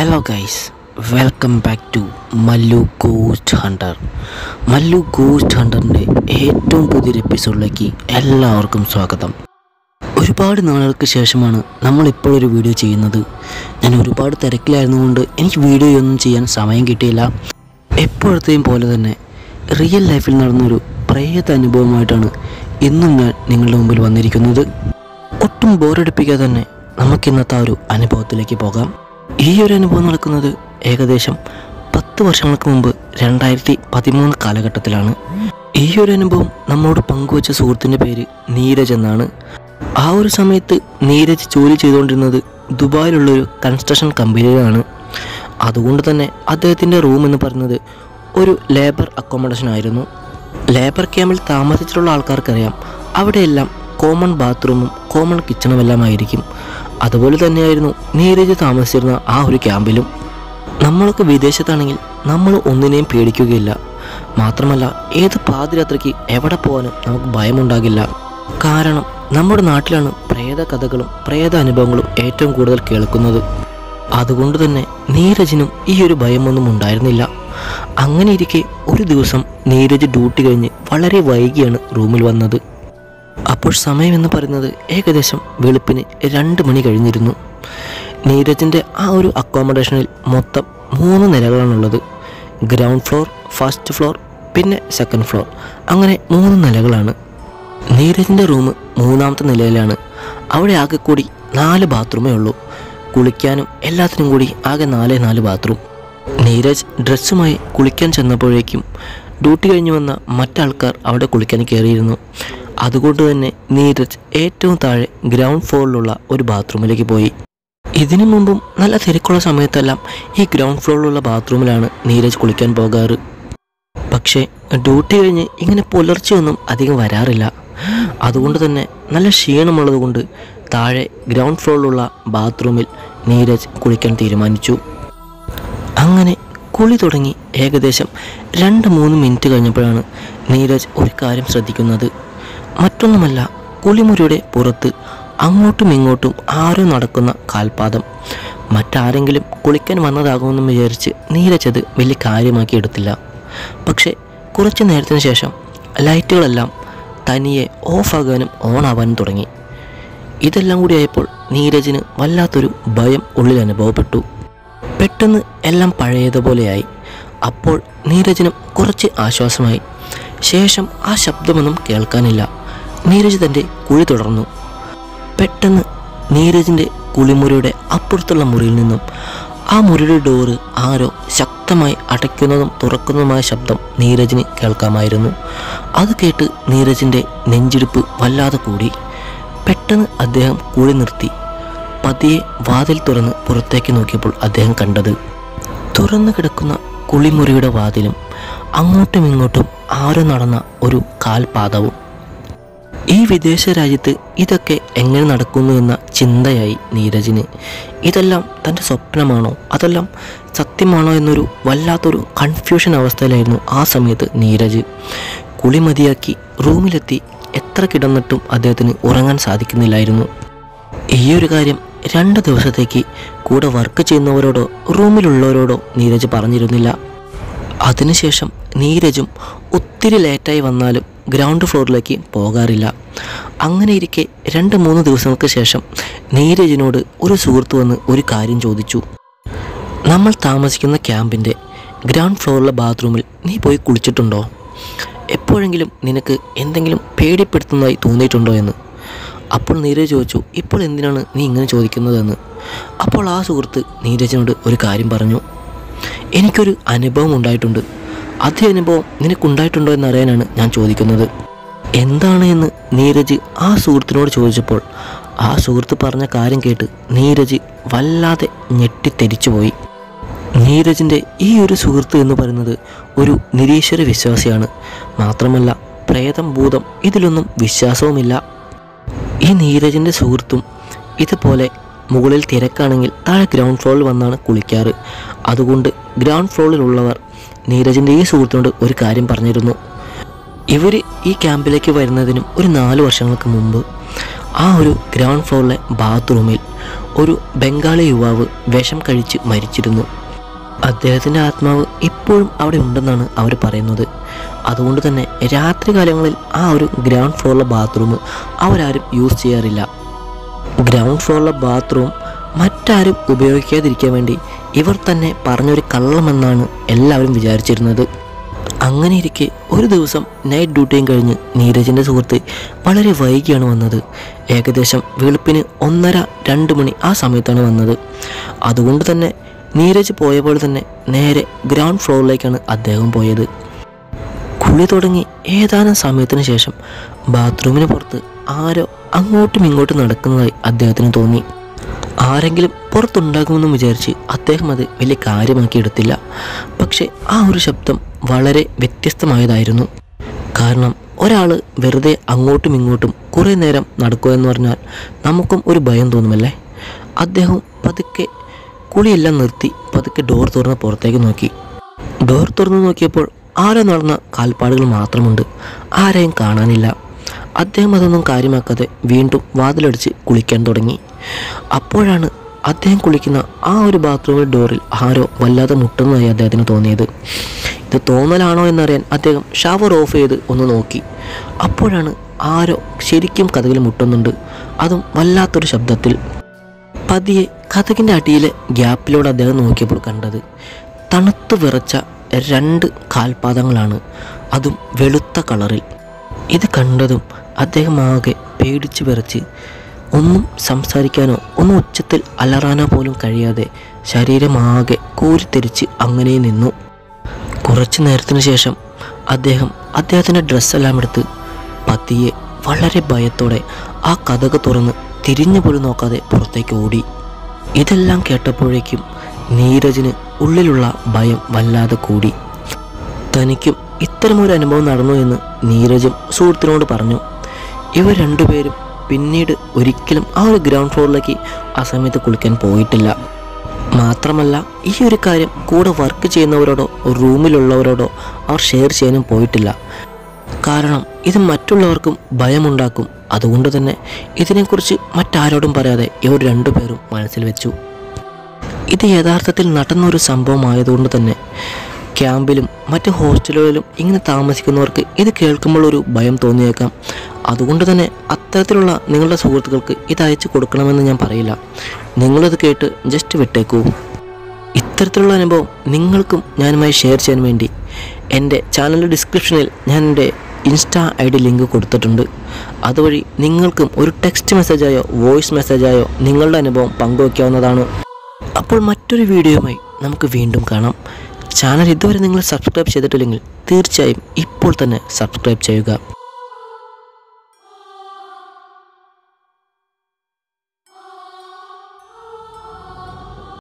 hello guys welcome back to Mallu ghost hunter Mallu ghost ഹണ്ടറിൻ്റെ ഏറ്റവും പുതിയൊരു എപ്പിസോഡിലേക്ക് എല്ലാവർക്കും സ്വാഗതം ഒരുപാട് നാളുകൾക്ക് ശേഷമാണ് നമ്മളിപ്പോൾ ഒരു വീഡിയോ ചെയ്യുന്നത് ഞാൻ ഒരുപാട് തിരക്കിലായിരുന്നുകൊണ്ട് എനിക്ക് വീഡിയോ ഒന്നും ചെയ്യാൻ സമയം കിട്ടിയില്ല എപ്പോഴത്തെയും പോലെ തന്നെ റിയൽ ലൈഫിൽ നടന്നൊരു പ്രേത അനുഭവമായിട്ടാണ് ഇന്നും ഞാൻ നിങ്ങളുടെ മുമ്പിൽ വന്നിരിക്കുന്നത് ഒട്ടും ബോറടിപ്പിക്കാതെ തന്നെ നമുക്ക് ഇന്നത്തെ ആ ഒരു അനുഭവത്തിലേക്ക് പോകാം ഈ ഒരു അനുഭവം നടക്കുന്നത് ഏകദേശം പത്ത് വർഷങ്ങൾക്ക് മുമ്പ് രണ്ടായിരത്തി പതിമൂന്ന് കാലഘട്ടത്തിലാണ് ഈ ഒരു അനുഭവം നമ്മോട് പങ്കുവച്ച സുഹൃത്തിൻ്റെ പേര് നീരജ് എന്നാണ് ആ ഒരു സമയത്ത് നീരജ് ജോലി ചെയ്തുകൊണ്ടിരുന്നത് ദുബായിലുള്ളൊരു കൺസ്ട്രക്ഷൻ കമ്പനിയിലാണ് അതുകൊണ്ട് തന്നെ അദ്ദേഹത്തിൻ്റെ റൂം എന്ന് പറയുന്നത് ഒരു ലേബർ അക്കോമഡേഷൻ ആയിരുന്നു ലേബർ ക്യാമ്പിൽ താമസിച്ചിട്ടുള്ള ആൾക്കാർക്കറിയാം അവിടെയെല്ലാം കോമൺ ബാത്റൂമും കോമൺ കിച്ചണും എല്ലാം ആയിരിക്കും അതുപോലെ തന്നെയായിരുന്നു നീരജ് താമസിച്ചിരുന്ന ആ ഒരു ക്യാമ്പിലും നമ്മളൊക്കെ വിദേശത്താണെങ്കിൽ നമ്മൾ ഒന്നിനെയും പേടിക്കുകയില്ല മാത്രമല്ല ഏത് പാതിരാത്രിക്ക് എവിടെ പോകാനും നമുക്ക് ഭയമുണ്ടാകില്ല കാരണം നമ്മുടെ നാട്ടിലാണ് പ്രേത കഥകളും പ്രേത അനുഭവങ്ങളും ഏറ്റവും കൂടുതൽ കേൾക്കുന്നത് അതുകൊണ്ട് തന്നെ നീരജിനും ഈ ഒരു ഭയമൊന്നും ഉണ്ടായിരുന്നില്ല അങ്ങനെ ഇരിക്കെ ഒരു ദിവസം നീരജ് ഡ്യൂട്ടി കഴിഞ്ഞ് വളരെ വൈകിയാണ് റൂമിൽ വന്നത് അപ്പോൾ സമയം എന്ന് പറയുന്നത് ഏകദേശം വെളുപ്പിന് രണ്ട് മണി കഴിഞ്ഞിരുന്നു നീരജിൻ്റെ ആ ഒരു അക്കോമഡേഷനിൽ മൊത്തം മൂന്ന് നിലകളാണുള്ളത് ഗ്രൗണ്ട് ഫ്ലോർ ഫസ്റ്റ് ഫ്ലോർ പിന്നെ സെക്കൻഡ് ഫ്ലോർ അങ്ങനെ മൂന്ന് നിലകളാണ് നീരജിൻ്റെ റൂം മൂന്നാമത്തെ നിലയിലാണ് അവിടെ ആകെ കൂടി നാല് ബാത്റൂമേ ഉള്ളൂ കുളിക്കാനും എല്ലാത്തിനും കൂടി ആകെ നാല് നാല് ബാത്റൂം നീരജ് ഡ്രസ്സുമായി കുളിക്കാൻ ചെന്നപ്പോഴേക്കും ഡ്യൂട്ടി കഴിഞ്ഞ് വന്ന മറ്റാൾക്കാർ അവിടെ കുളിക്കാൻ കയറിയിരുന്നു അതുകൊണ്ട് തന്നെ നീരജ് ഏറ്റവും താഴെ ഗ്രൗണ്ട് ഫ്ലോറിലുള്ള ഒരു ബാത്റൂമിലേക്ക് പോയി ഇതിനു മുമ്പും നല്ല തിരക്കുള്ള സമയത്തെല്ലാം ഈ ഗ്രൗണ്ട് ഫ്ലോറിലുള്ള ബാത്റൂമിലാണ് നീരജ് കുളിക്കാൻ പോകാറ് പക്ഷേ ഡ്യൂട്ടി കഴിഞ്ഞ് ഇങ്ങനെ പുലർച്ചെയൊന്നും അധികം വരാറില്ല അതുകൊണ്ട് തന്നെ നല്ല ക്ഷീണമുള്ളത് കൊണ്ട് താഴെ ഗ്രൗണ്ട് ഫ്ലോറിലുള്ള ബാത്റൂമിൽ നീരജ് കുളിക്കാൻ തീരുമാനിച്ചു അങ്ങനെ കുളി തുടങ്ങി ഏകദേശം രണ്ട് മൂന്ന് മിനിറ്റ് കഴിഞ്ഞപ്പോഴാണ് നീരജ് ഒരു കാര്യം ശ്രദ്ധിക്കുന്നത് മറ്റൊന്നുമല്ല കുളിമുറിയുടെ പുറത്ത് അങ്ങോട്ടും ഇങ്ങോട്ടും ആരോ നടക്കുന്ന കാൽപാദം മറ്റാരെങ്കിലും കുളിക്കാൻ വന്നതാകുമെന്ന് വിചാരിച്ച് നീരജ് അത് വലിയ കാര്യമാക്കി എടുത്തില്ല പക്ഷേ കുറച്ച് നേരത്തിന് ശേഷം ലൈറ്റുകളെല്ലാം തനിയെ ഓഫാകാനും ഓണാവാനും തുടങ്ങി ഇതെല്ലാം കൂടി ആയപ്പോൾ നീരജിന് വല്ലാത്തൊരു ഭയം ഉള്ളിൽ അനുഭവപ്പെട്ടു പെട്ടെന്ന് എല്ലാം പഴയതുപോലെയായി അപ്പോൾ നീരജിനും കുറച്ച് ആശ്വാസമായി ശേഷം ആ ശബ്ദമൊന്നും കേൾക്കാനില്ല നീരജ് തൻ്റെ കുഴി തുടർന്നു പെട്ടെന്ന് നീരജിൻ്റെ കുളിമുറിയുടെ അപ്പുറത്തുള്ള മുറിയിൽ നിന്നും ആ മുറിയുടെ ഡോറ് ആരോ ശക്തമായി അടയ്ക്കുന്നതും തുറക്കുന്നതുമായ ശബ്ദം നീരജിന് കേൾക്കാമായിരുന്നു അത് കേട്ട് നീരജിൻ്റെ നെഞ്ചിടിപ്പ് വല്ലാതെ കൂടി പെട്ടെന്ന് അദ്ദേഹം കുഴി നിർത്തി പതിയെ വാതിൽ തുറന്ന് പുറത്തേക്ക് നോക്കിയപ്പോൾ അദ്ദേഹം കണ്ടത് തുറന്നു കിടക്കുന്ന കുളിമുറിയുടെ വാതിലും അങ്ങോട്ടും ഇങ്ങോട്ടും ആരോ നടന്ന ഒരു കാൽപാദവും ഈ വിദേശ രാജ്യത്ത് ഇതൊക്കെ എങ്ങനെ നടക്കുന്നു എന്ന ചിന്തയായി നീരജിന് ഇതെല്ലാം തൻ്റെ സ്വപ്നമാണോ അതെല്ലാം സത്യമാണോ എന്നൊരു വല്ലാത്തൊരു കൺഫ്യൂഷൻ അവസ്ഥയിലായിരുന്നു ആ സമയത്ത് നീരജ് കുളി മതിയാക്കി റൂമിലെത്തി എത്ര കിടന്നിട്ടും അദ്ദേഹത്തിന് ഉറങ്ങാൻ സാധിക്കുന്നില്ലായിരുന്നു ഈ ഒരു കാര്യം രണ്ട് ദിവസത്തേക്ക് കൂടെ വർക്ക് ചെയ്യുന്നവരോടോ റൂമിലുള്ളവരോടോ നീരജ് പറഞ്ഞിരുന്നില്ല അതിനുശേഷം നീരജും ഒത്തിരി ലേറ്റായി വന്നാലും ഗ്രൗണ്ട് ഫ്ലോറിലേക്ക് പോകാറില്ല അങ്ങനെ ഇരിക്കെ രണ്ട് മൂന്ന് ദിവസങ്ങൾക്ക് ശേഷം നീരജിനോട് ഒരു സുഹൃത്ത് വന്ന് ഒരു കാര്യം ചോദിച്ചു നമ്മൾ താമസിക്കുന്ന ക്യാമ്പിൻ്റെ ഗ്രൗണ്ട് ഫ്ലോറിലെ ബാത്റൂമിൽ നീ പോയി കുളിച്ചിട്ടുണ്ടോ എപ്പോഴെങ്കിലും നിനക്ക് എന്തെങ്കിലും പേടിപ്പെടുത്തുന്നതായി തോന്നിയിട്ടുണ്ടോ എന്ന് അപ്പോൾ നീരജ് ചോദിച്ചു ഇപ്പോൾ എന്തിനാണ് നീ ഇങ്ങനെ ചോദിക്കുന്നതെന്ന് അപ്പോൾ ആ സുഹൃത്ത് നീരജിനോട് ഒരു കാര്യം പറഞ്ഞു എനിക്കൊരു അനുഭവം ഉണ്ടായിട്ടുണ്ട് അതേ അനുഭവം നിനക്കുണ്ടായിട്ടുണ്ടോ എന്നറിയാനാണ് ഞാൻ ചോദിക്കുന്നത് എന്താണ് എന്ന് നീരജ് ആ സുഹൃത്തിനോട് ചോദിച്ചപ്പോൾ ആ സുഹൃത്ത് പറഞ്ഞ കാര്യം കേട്ട് നീരജ് വല്ലാതെ ഞെട്ടിത്തെരിച്ചുപോയി നീരജിൻ്റെ ഈ ഒരു സുഹൃത്ത് എന്ന് പറയുന്നത് ഒരു നിരീശ്വര വിശ്വാസിയാണ് മാത്രമല്ല പ്രേതം ഭൂതം ഇതിലൊന്നും വിശ്വാസവുമില്ല ഈ നീരജിൻ്റെ സുഹൃത്തും ഇതുപോലെ മുകളിൽ തിരക്കാണെങ്കിൽ താഴെ ഗ്രൗണ്ട് ഫ്ലോറിൽ വന്നാണ് കുളിക്കാറ് അതുകൊണ്ട് ഗ്രൗണ്ട് ഫ്ലോറിലുള്ളവർ നീരജിൻ്റെ ഈ സുഹൃത്തിനോട് ഒരു കാര്യം പറഞ്ഞിരുന്നു ഇവർ ഈ ക്യാമ്പിലേക്ക് വരുന്നതിനും ഒരു നാല് വർഷങ്ങൾക്ക് മുമ്പ് ആ ഒരു ഗ്രൗണ്ട് ഫ്ലോറിലെ ബാത്റൂമിൽ ഒരു ബംഗാളി യുവാവ് വിഷം കഴിച്ച് മരിച്ചിരുന്നു അദ്ദേഹത്തിൻ്റെ ആത്മാവ് ഇപ്പോഴും അവിടെ ഉണ്ടെന്നാണ് അവർ പറയുന്നത് അതുകൊണ്ട് തന്നെ രാത്രി കാലങ്ങളിൽ ആ ഒരു ഗ്രൗണ്ട് ഫ്ലോറിലെ ബാത്റൂം അവരാരും യൂസ് ചെയ്യാറില്ല ഗ്രൗണ്ട് ഫ്ലോറിലെ ബാത്റൂം മറ്റാരും ഉപയോഗിക്കാതിരിക്കാൻ വേണ്ടി ഇവർ തന്നെ പറഞ്ഞൊരു കള്ളമെന്നാണ് എല്ലാവരും വിചാരിച്ചിരുന്നത് അങ്ങനെ ഇരിക്കെ ഒരു ദിവസം നൈറ്റ് ഡ്യൂട്ടിയും കഴിഞ്ഞ് നീരജിൻ്റെ സുഹൃത്ത് വളരെ വൈകിയാണ് വന്നത് ഏകദേശം വെളുപ്പിന് ഒന്നര രണ്ട് മണി ആ സമയത്താണ് വന്നത് അതുകൊണ്ട് തന്നെ നീരജ് പോയപ്പോൾ തന്നെ നേരെ ഗ്രൗണ്ട് ഫ്ലോറിലേക്കാണ് അദ്ദേഹം പോയത് കുളി തുടങ്ങി ഏതാനും സമയത്തിന് ശേഷം ബാത്റൂമിന് പുറത്ത് ആരോ അങ്ങോട്ടും ഇങ്ങോട്ടും നടക്കുന്നതായി അദ്ദേഹത്തിന് തോന്നി ആരെങ്കിലും പുറത്തുണ്ടാകുമെന്ന് വിചാരിച്ച് അദ്ദേഹം അത് വലിയ കാര്യമാക്കി എടുത്തില്ല പക്ഷേ ആ ഒരു ശബ്ദം വളരെ വ്യത്യസ്തമായതായിരുന്നു കാരണം ഒരാൾ വെറുതെ അങ്ങോട്ടും ഇങ്ങോട്ടും കുറേ നേരം നടക്കുക എന്ന് പറഞ്ഞാൽ നമുക്കും ഒരു ഭയം തോന്നുമല്ലേ അദ്ദേഹം പതുക്കെ കുളിയെല്ലാം നിർത്തി പതുക്കെ ഡോർ തുറന്ന് പുറത്തേക്ക് നോക്കി ഡോർ തുറന്ന് നോക്കിയപ്പോൾ ആരോ നടന്ന കാൽപ്പാടുകൾ മാത്രമുണ്ട് ആരെയും കാണാനില്ല അദ്ദേഹം അതൊന്നും കാര്യമാക്കാതെ വീണ്ടും വാതിലടിച്ച് കുളിക്കാൻ തുടങ്ങി അപ്പോഴാണ് അദ്ദേഹം കുളിക്കുന്ന ആ ഒരു ബാത്റൂമിൽ ഡോറിൽ ആരോ വല്ലാതെ മുട്ടുന്നതായി അദ്ദേഹത്തിന് തോന്നിയത് ഇത് തോന്നലാണോ എന്നറിയാൻ അദ്ദേഹം ഷവർ ഓഫ് ചെയ്ത് ഒന്ന് നോക്കി അപ്പോഴാണ് ആരോ ശരിക്കും കഥകിൽ മുട്ടുന്നുണ്ട് അതും വല്ലാത്തൊരു ശബ്ദത്തിൽ പതിയെ കഥകിൻ്റെ അടിയിലെ ഗ്യാപ്പിലൂടെ അദ്ദേഹം നോക്കിയപ്പോൾ കണ്ടത് തണുത്ത് വിറച്ച രണ്ട് കാൽപാദങ്ങളാണ് അതും വെളുത്ത കളറിൽ ഇത് കണ്ടതും അദ്ദേഹം ആകെ പേടിച്ച് വിറച്ച് ഒന്നും സംസാരിക്കാനോ ഒന്നും ഉച്ചത്തിൽ അലറാനോ പോലും കഴിയാതെ ശരീരമാകെ കോരിത്തെരിച്ച് അങ്ങനെ നിന്നു കുറച്ചു നേരത്തിന് ശേഷം അദ്ദേഹം അദ്ദേഹത്തിൻ്റെ ഡ്രസ്സെല്ലാം എടുത്ത് പതിയെ വളരെ ഭയത്തോടെ ആ കഥക് തുറന്ന് തിരിഞ്ഞു പോലും നോക്കാതെ പുറത്തേക്ക് ഓടി ഇതെല്ലാം കേട്ടപ്പോഴേക്കും നീരജിന് ഉള്ളിലുള്ള ഭയം വല്ലാതെ കൂടി തനിക്കും ഇത്തരമൊരു അനുഭവം നടന്നു എന്ന് നീരജും സുഹൃത്തിനോട് പറഞ്ഞു ഇവർ രണ്ടുപേരും പിന്നീട് ഒരിക്കലും ആ ഒരു ഗ്രൗണ്ട് ഫ്ലോറിലേക്ക് ആ സമയത്ത് കുളിക്കാൻ പോയിട്ടില്ല മാത്രമല്ല ഈ ഒരു കാര്യം കൂടെ വർക്ക് ചെയ്യുന്നവരോടോ റൂമിലുള്ളവരോടോ അവർ ഷെയർ ചെയ്യാനും പോയിട്ടില്ല കാരണം ഇത് മറ്റുള്ളവർക്കും ഭയമുണ്ടാക്കും അതുകൊണ്ട് തന്നെ ഇതിനെക്കുറിച്ച് മറ്റാരോടും പറയാതെ ഇവർ രണ്ടുപേരും മനസ്സിൽ വെച്ചു ഇത് യഥാർത്ഥത്തിൽ നടന്നൊരു സംഭവമായതുകൊണ്ട് തന്നെ ക്യാമ്പിലും മറ്റ് ഹോസ്റ്റലുകളിലും ഇങ്ങനെ താമസിക്കുന്നവർക്ക് ഇത് കേൾക്കുമ്പോൾ ഒരു ഭയം തോന്നിയേക്കാം അതുകൊണ്ട് തന്നെ അത്തരത്തിലുള്ള നിങ്ങളുടെ സുഹൃത്തുക്കൾക്ക് ഇത് അയച്ചു കൊടുക്കണമെന്ന് ഞാൻ പറയില്ല നിങ്ങളിത് കേട്ട് ജസ്റ്റ് വിട്ടേക്കൂ ഇത്തരത്തിലുള്ള അനുഭവം നിങ്ങൾക്കും ഞാനുമായി ഷെയർ ചെയ്യാൻ വേണ്ടി എൻ്റെ ചാനലിൻ്റെ ഡിസ്ക്രിപ്ഷനിൽ ഞാൻ എൻ്റെ ഇൻസ്റ്റാ ഐ ഡി ലിങ്ക് കൊടുത്തിട്ടുണ്ട് അതുവഴി നിങ്ങൾക്കും ഒരു ടെക്സ്റ്റ് മെസ്സേജായോ വോയിസ് മെസ്സേജായോ നിങ്ങളുടെ അനുഭവം പങ്കുവയ്ക്കാവുന്നതാണ് അപ്പോൾ മറ്റൊരു വീഡിയോയുമായി നമുക്ക് വീണ്ടും കാണാം ചാനൽ ഇതുവരെ നിങ്ങൾ സബ്സ്ക്രൈബ് ചെയ്തിട്ടില്ലെങ്കിൽ തീർച്ചയായും ഇപ്പോൾ തന്നെ സബ്സ്ക്രൈബ് ചെയ്യുക